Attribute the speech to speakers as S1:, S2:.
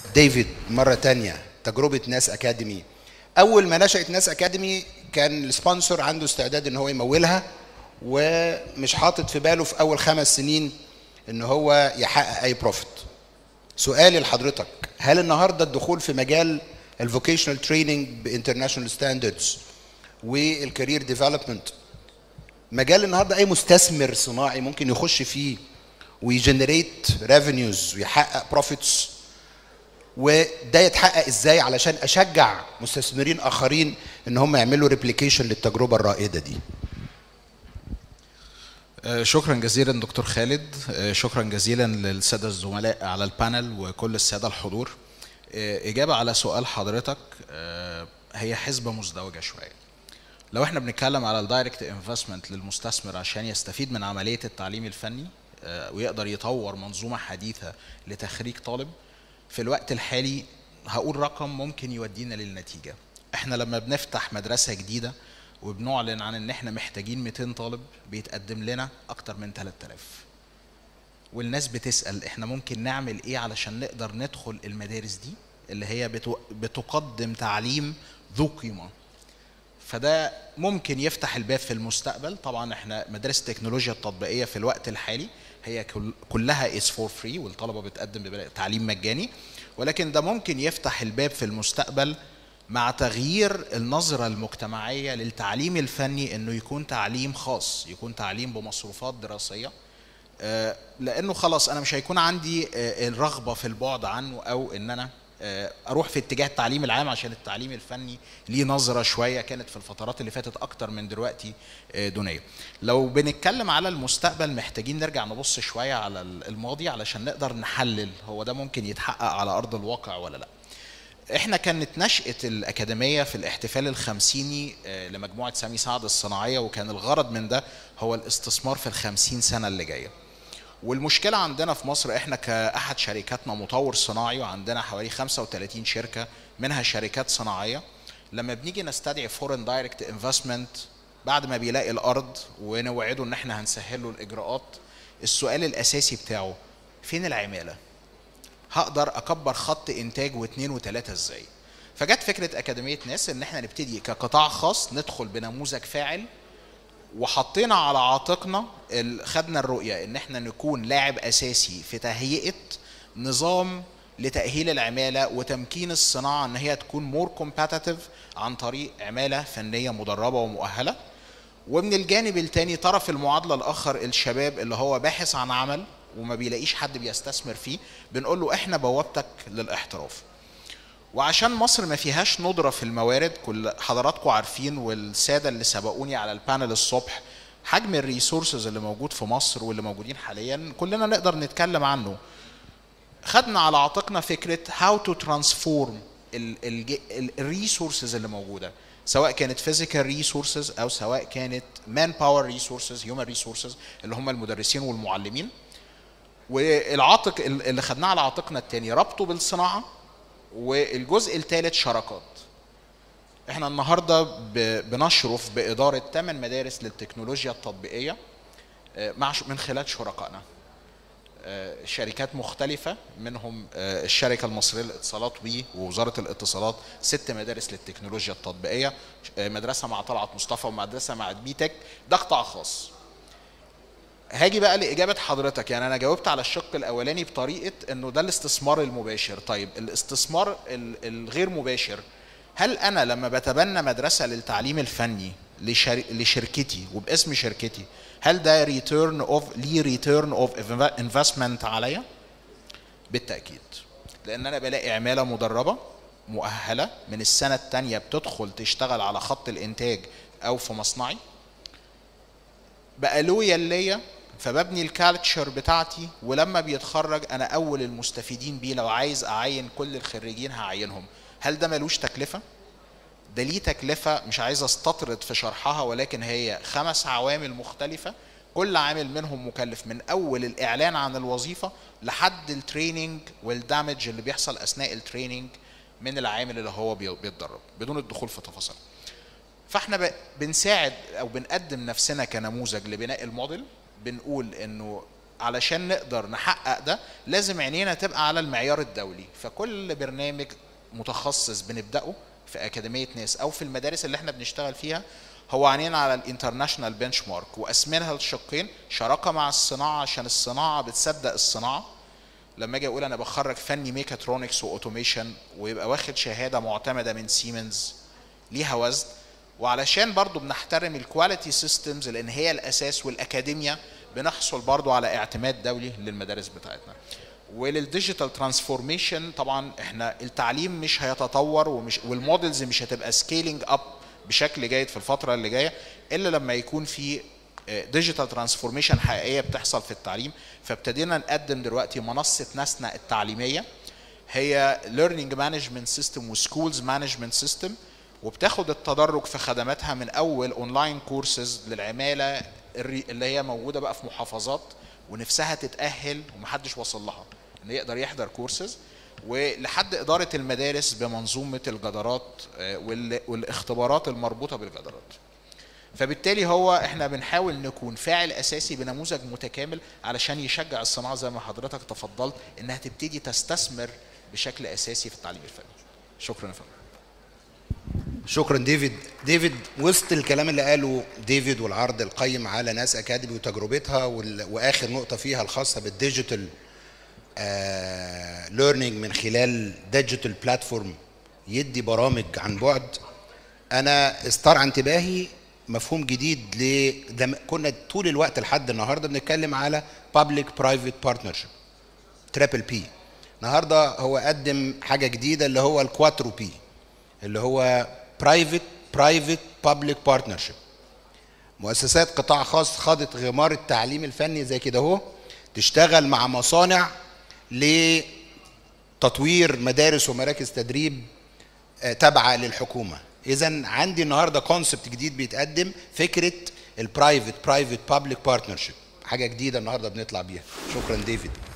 S1: ديفيد مرة تانية تجربة ناس أكاديمي أول ما نشأت ناس أكاديمي كان السبونسر عنده استعداد إن هو يمولها ومش حاطط في باله في أول خمس سنين إن هو يحقق أي بروفيت سؤالي لحضرتك هل النهارده الدخول في مجال الفوكيشنال تريننج بانترناشونال ستاندردز والكارير ديفلوبمنت مجال النهارده اي مستثمر صناعي ممكن يخش فيه ويجنريت ريفينيوز ويحقق بروفيتس وده يتحقق ازاي علشان اشجع مستثمرين اخرين ان هم يعملوا ريبليكيشن للتجربه الرائده دي
S2: آه، شكرا جزيلا دكتور خالد آه، شكرا جزيلا للساده الزملاء على البانل وكل الساده الحضور آه، اجابه على سؤال حضرتك آه، هي حسبه مزدوجه شويه لو احنا بنتكلم على الدايركت انفستمنت للمستثمر عشان يستفيد من عمليه التعليم الفني آه، ويقدر يطور منظومه حديثه لتخريج طالب في الوقت الحالي هقول رقم ممكن يودينا للنتيجه احنا لما بنفتح مدرسه جديده وبنعلن عن ان احنا محتاجين 200 طالب بيتقدم لنا اكتر من 3000 والناس بتسال احنا ممكن نعمل ايه علشان نقدر ندخل المدارس دي اللي هي بتو- بتقدم تعليم ذو قيمه فده ممكن يفتح الباب في المستقبل طبعا احنا مدارس التكنولوجيا التطبيقيه في الوقت الحالي هي كل- كلها از فور فري والطلبه بتقدم ببلاش- تعليم مجاني ولكن ده ممكن يفتح الباب في المستقبل مع تغيير النظره المجتمعيه للتعليم الفني انه يكون تعليم خاص يكون تعليم بمصروفات دراسيه آه، لانه خلاص انا مش هيكون عندي آه، الرغبه في البعد عنه او ان انا آه، اروح في اتجاه التعليم العام عشان التعليم الفني ليه نظره شويه كانت في الفترات اللي فاتت اكتر من دلوقتي آه، دونيه. لو بنتكلم على المستقبل محتاجين نرجع نبص شويه على الماضي علشان نقدر نحلل هو ده ممكن يتحقق على ارض الواقع ولا لا. احنا كانت نشأة الأكاديمية في الاحتفال الخمسيني آه، لمجموعة سامي سعد الصناعية وكان الغرض من ده هو الاستثمار في الخمسين سنة اللي جاية والمشكلة عندنا في مصر احنا كأحد شركاتنا مطور صناعي وعندنا حوالي 35 شركة منها شركات صناعية لما بنيجي نستدعي فورن دايركت انفستمنت بعد ما بيلاقي الأرض ونوعده ان احنا هنسهل له الإجراءات السؤال الأساسي بتاعه فين العمالة؟ هقدر اكبر خط انتاج واثنين وثلاثه ازاي فجت فكره اكاديميه ناس ان احنا نبتدي كقطاع خاص ندخل بنموذج فاعل وحطينا على عاتقنا ال- خدنا الرؤيه ان احنا نكون لاعب اساسي في تهيئه نظام لتاهيل العماله وتمكين الصناعه ان هي تكون مور كومباتيتيف عن طريق عماله فنيه مدربه ومؤهله ومن الجانب الثاني طرف المعادله الاخر الشباب اللي هو باحث عن عمل وما بيلاقيش حد بيستثمر فيه بنقول له احنا بوابتك للاحتراف وعشان مصر ما فيهاش ندرة في الموارد كل حضراتكم عارفين والسادة اللي سبقوني على البانل الصبح حجم الريسورسز اللي موجود في مصر واللي موجودين حاليا كلنا نقدر نتكلم خدنا على عاتقنا فكرة how to transform الريسورسز اللي موجودة سواء كانت physical resources او سواء كانت man power resources human resources اللي هم المدرسين والمعلمين والعاتق اللي خدناه على عاتقنا التاني ربطه بالصناعه والجزء الثالث شراكات احنا النهارده ب- بنشرف باداره ثمان مدارس للتكنولوجيا التطبيقيه آه، مع ش- من خلال شركائنا آه، شركات مختلفة منهم آه، الشركة المصرية للاتصالات وي ووزارة الاتصالات ست مدارس للتكنولوجيا التطبيقية آه، مدرسة مع طلعت مصطفى ومدرسة مع بيتك ده قطاع خاص هاجي بقى لاجابه حضرتك يعني انا جاوبت على الشق الاولاني بطريقه انه ده الاستثمار المباشر طيب الاستثمار ال- الغير مباشر هل انا لما بتبنى مدرسه للتعليم الفني لشر... لشركتي وباسم شركتي هل ده ريتيرن اوف ليه ريتيرن اوف انفستمنت عليا بالتاكيد لان انا بلاقي عماله مدربه مؤهله من السنه الثانيه بتدخل تشتغل على خط الانتاج او في مصنعي بقى لويال ليا فببني الكالتشر بتاعتي ولما بيتخرج انا اول المستفيدين بيه لو عايز اعين كل الخريجين هعينهم هل ده ملوش تكلفه ده ليه تكلفه مش عايز استطرد في شرحها ولكن هي خمس عوامل مختلفه كل عامل منهم مكلف من اول الاعلان عن الوظيفه لحد التريننج والدامج اللي بيحصل اثناء التريننج من العامل اللي هو بي- بيتدرب بدون الدخول في تفاصيل فاحنا ب- بنساعد او بنقدم نفسنا كنموذج لبناء الموديل بنقول انه علشان نقدر نحقق ده لازم عينينا تبقى على المعيار الدولي فكل برنامج متخصص بنبداه في اكاديميه ناس او في المدارس اللي احنا بنشتغل فيها هو عينينا على الانترناشونال بنش مارك وقسمينها لشقين شراكه مع الصناعه عشان الصناعه بتصدق الصناعه لما اجي اقول انا بخرج فني ميكاترونكس واوتوميشن ويبقى واخد شهاده معتمده من سيمنز ليها وزن وعلشان برضو بنحترم الكواليتي سيستمز لان هي الاساس والاكاديميا بنحصل برضو على اعتماد دولي للمدارس بتاعتنا وللديجيتال ترانسفورميشن طبعا احنا التعليم مش هيتطور ومش والمودلز مش هتبقى سكيلينج اب بشكل جيد في الفتره اللي جايه الا لما يكون في ديجيتال ترانسفورميشن حقيقيه بتحصل في التعليم فابتدينا نقدم دلوقتي منصه ناسنا التعليميه هي ليرنينج مانجمنت سيستم وسكولز مانجمنت سيستم وبتاخد التدرج في خدماتها من اول اونلاين كورسز للعماله اللي هي موجوده بقى في محافظات ونفسها تتاهل ومحدش وصل لها ان يقدر يحضر كورسز ولحد اداره المدارس بمنظومه الجدارات والاختبارات المربوطه بالجدارات فبالتالي هو احنا بنحاول نكون فاعل اساسي بنموذج متكامل علشان يشجع الصناعه زي ما حضرتك تفضلت انها تبتدي تستثمر بشكل اساسي في التعليم الفني شكرا يا فندم
S1: شكرا ديفيد ديفيد وسط الكلام اللي قاله ديفيد والعرض القيم على ناس اكاديمي وتجربتها واخر نقطه فيها الخاصه بالديجيتال ليرنينج من خلال ديجيتال بلاتفورم يدي برامج عن بعد انا استرعى انتباهي مفهوم جديد ل كنا طول الوقت لحد النهارده بنتكلم على بابليك برايفت بارتنرشيب تريبل بي النهارده هو قدم حاجه جديده اللي هو الكواترو بي اللي هو برايفت برايفت بابليك بارتنرشيب مؤسسات قطاع خاص خاضت غمار التعليم الفني زي كده اهو تشتغل مع مصانع لتطوير مدارس ومراكز تدريب تابعه للحكومه اذا عندي النهارده كونسبت جديد بيتقدم فكره البرايفت برايفت بابليك بارتنرشيب حاجه جديده النهارده بنطلع بيها شكرا ديفيد